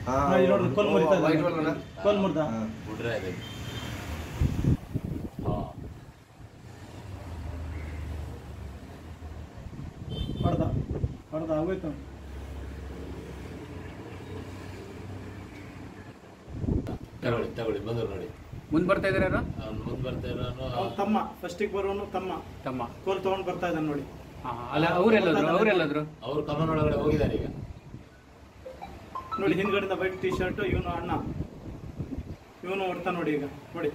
ಹಾ, ನೋಡಿ, ನೋಡಿ, ಕೋಲ್ ಮುರಿತಾ white ಇದ್ದಾನೆ. ಬರೋಣ? ಕೋಲ್ ಮುರ್ದ ಹಾ. ಬಿಡ್ರೆ ಇದೆ ಹಾ ಹೊಡೆದ ಹೊಡೆದ ಆಗೋಯ್ತು ತಗೊಳ್ಳಿ ತಗೊಳ್ಳಿ ಬಂದ್ರು ನೋಡಿ ಮುಂದೆ ಬರ್ತಾ ಇದ್ದಾರೆ ಯಾರು ಅವ್ನು ಮುಂದೆ ಬರ್ತಾ ಇರೋನು ಅವ್ನ್ ತಮ್ಮ ಫಸ್ಟಿಗೆ ಬರೋನು ತಮ್ಮ ತಮ್ಮ ಕೋಲ್ ತಗೊಂಡ್ ಬರ್ತಾ ಇದ್ದಾನೆ ನೋಡಿ ಹಾ, ಅಲ್ಲ ಅವ್ರೆಲ್ಲದ್ರು ಅವ್ರೆಲ್ಲದ್ರು ಅವ್ರು ಕಮನ್ ಒಳಗಡೆ ಹೋಗಿದ್ದಾರೆ ಈಗ ನೋಡಿ ಹಿಂದ್ಗಡೆಯಿಂದ ವೈಟ್ ಟಿ ಶರ್ಟ್ ಇವನು ಅಣ್ಣ ಇವನು ಹೊಡ್ತಾ ನೋಡಿ ಈಗ ನೋಡಿ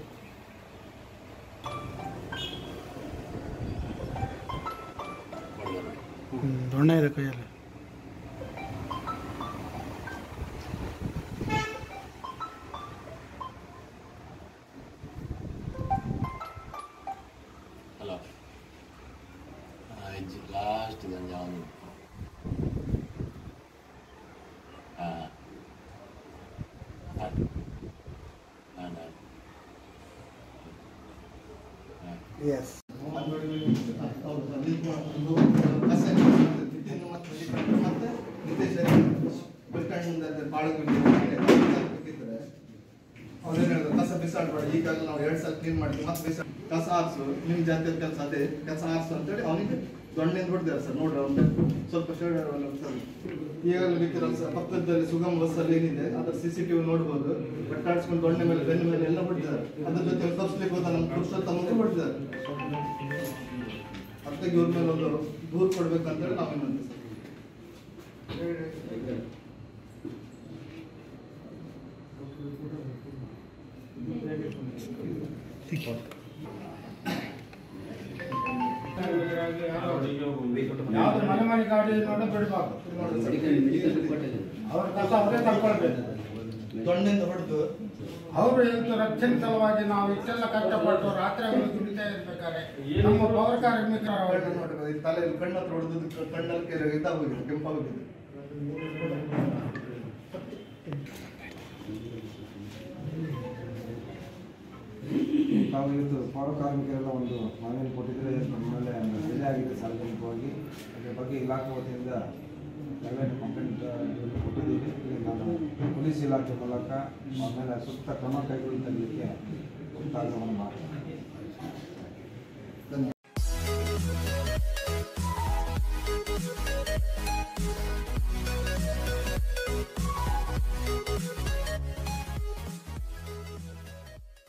ಹೊಡ್ದ ನೋಡಿ. ದೊಣ್ಣೆ ಇದೆ ಕೈಯಲ್ಲಿ ಹಲೋ ಲಾಸ್ಟ್ ಗಂಜ ಅವನು ಹಾಂ ಹಾಂ ಹಾಂ ಹಾಂ ಎಸ್ ಕಸ ಬಿಸಾಡ್ಬೇಡ ಈಗ ನಾವು ಎರಡ್ ಸಲ ಕ್ಲೀನ್ ಮಾಡ್ತೀವಿ ಮತ್ತೆ ಬಿಸಾಡ್ ಕಸ ಹಾಕ್ಸು ನಿಮ್ ಜಾತಿ ಕೆಲಸ ಅದೇ ಕಸ ಹಾಕ್ಸು ಅಂತೇಳಿ ಅವನಿಗೆ ದೊಣ್ಣೆಂದು ಹೊಡ್ತಾರೆ ಸರ್ ನೋಡ್ರಿ ಅವ್ನ ಸ್ವಲ್ಪ ಶೇಡ್ ಈಗಾಗಲೇ ಬೇಕಿರಲ್ಲ ಸರ್ ಪಕ್ಕದಲ್ಲಿ ಸುಗಮ ಬಸ್ಸಲ್ಲಿ ಏನಿದೆ ಅದ್ರ ಸಿ ಸಿ ಟಿವಿ ನೋಡ್ಬೋದು ಕಟ್ಟಾಡ್ಸ್ಕೊಂಡು ದೊಣ್ಣೆ ಮೇಲೆ ಬೆನ್ನ ಮೇಲೆ ಎಲ್ಲ ಹೊಡಿದ್ದಾರೆ ಅದ್ರ ಜೊತೆ ತಪ್ಪಿಸ್ಲಿಕ್ಕೆ ಹೋದ ನಮ್ಮ ಪುರುಷ ತಮಗೆ ಹೊಡಿದ್ದಾರೆ ಅದಕ್ಕೆ ಇವ್ರ ಮೇಲೆ ಒಂದು ದೂರು ಕೊಡ್ಬೇಕಂತೇಳಿ ನಾವೇನಂತೀವಿ ಸರ್ ಯಾವ್ದು ಮನೆ ಮನೆ ಗಾಡಿ ನೋಡ ಬಿಡ್ಬಾರ್ದು ಅವ್ರ ಕಸ ಅವರೇ ತಗೊಳ್ಬೇಕು ದೊಣ್ಣೆಂದು ಹೊಡೆದು ಅವರು ಇವತ್ತು ರಕ್ಷಣೆ ಸಲುವಾಗಿ ನಾವು ಇಷ್ಟೆಲ್ಲ ಕಷ್ಟಪಟ್ಟು ರಾತ್ರಿ ಅವರು ದುಡಿತಾ ಇರ್ಬೇಕಾದ್ರೆ ನಮ್ಮ ಪೌರ ಕಾರ್ಮಿಕರು ಕಣ್ಣು ನೋಡ್ಬೇಕು ಈ ತಲೆಯಲ್ಲಿ ಕಣ್ಣು ಹತ್ರ ಹೊಡೆದು ಕಣ್ಣಲ್ಲಿ ಕೆರೆ ಇದಾಗೋಗಿದೆ ಕೆಂಪಾಗೋಗಿದೆ ತಾವು ಇವತ್ತು ಪೌರ ಕಾರ್ಮಿಕರೆಲ್ಲ ಒಂದು ಮನವಿಯನ್ನು ಕೊಟ್ಟಿದ್ದರೆ ನಮ್ಮ ಮೇಲೆ ಬೆಲೆ ಆಗಿದೆ ಸಾರ್ವಜನಿಕವಾಗಿ ಅದರ ಬಗ್ಗೆ ಇಲಾಖೆ ವತಿಯಿಂದ ಪ್ರೈವೇಟ್ ಕಂಪ್ಲೇಂಟ್ ಕೊಟ್ಟಿದ್ದೀವಿ ಈಗ ನಾನು ಪೊಲೀಸ್ ಇಲಾಖೆ ಮೂಲಕ ಆಮೇಲೆ ಸೂಕ್ತ ಕ್ರಮ ಕೈಗೊಳ್ಳುತ್ತಲಿಕ್ಕೆ ಒತ್ತಾಯವನ್ನು ಮಾಡ್ತೀನಿ